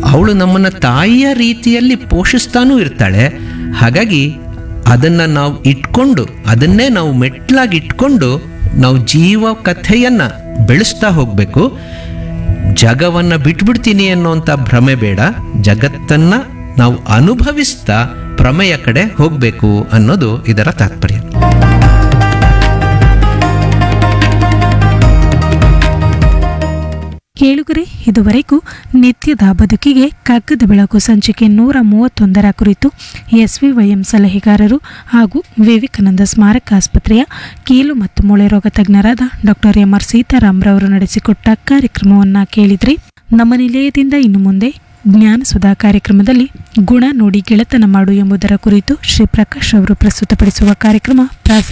ಅವಳು ನಮ್ಮನ್ನು ತಾಯಿಯ ರೀತಿಯಲ್ಲಿ ಪೋಷಿಸ್ತಾನೂ ಇರ್ತಾಳೆ ಹಾಗಾಗಿ ಅದನ್ನು ನಾವು ಇಟ್ಕೊಂಡು ಅದನ್ನೇ ನಾವು ಮೆಟ್ಲಾಗಿ ಇಟ್ಕೊಂಡು ನಾವು ಜೀವ ಕಥೆಯನ್ನು ಬೆಳೆಸ್ತಾ ಹೋಗಬೇಕು ಜಗವನ್ನು ಬಿಟ್ಬಿಡ್ತೀನಿ ಅನ್ನೋಂಥ ಭ್ರಮೆ ಬೇಡ ಜಗತ್ತನ್ನು ನಾವು ಅನುಭವಿಸ್ತಾ ಪ್ರಮೆಯ ಕಡೆ ಹೋಗಬೇಕು ಅನ್ನೋದು ಇದರ ತಾತ್ಪರ್ಯ ಕೇಳುಗರೆ ಇದುವರೆಗೂ ನಿತ್ಯದ ಬದುಕಿಗೆ ಕಗ್ಗದ ಬೆಳಕು ಸಂಚಿಕೆ ನೂರ ಮೂವತ್ತೊಂದರ ಕುರಿತು ಎಸ್ವಿವೈಎಂ ಸಲಹೆಗಾರರು ಹಾಗೂ ವಿವೇಕಾನಂದ ಸ್ಮಾರಕ ಆಸ್ಪತ್ರೆಯ ಕೀಲು ಮತ್ತು ಮೂಳೆ ರೋಗ ತಜ್ಞರಾದ ಡಾಕ್ಟರ್ ಎಂ ಆರ್ ಸೀತಾರಾಮ್ರವರು ನಡೆಸಿಕೊಟ್ಟ ಕಾರ್ಯಕ್ರಮವನ್ನು ಕೇಳಿದ್ರಿ ನಮ್ಮ ನಿಲಯದಿಂದ ಇನ್ನು ಮುಂದೆ ಜ್ಞಾನ ಸುಧಾ ಕಾರ್ಯಕ್ರಮದಲ್ಲಿ ಗುಣ ನೋಡಿ ಗೆಳೆತನ ಮಾಡು ಎಂಬುದರ ಕುರಿತು ಶ್ರೀ ಪ್ರಕಾಶ್ ಅವರು ಪ್ರಸ್ತುತಪಡಿಸುವ ಕಾರ್ಯಕ್ರಮ ಪ್ರಾಸ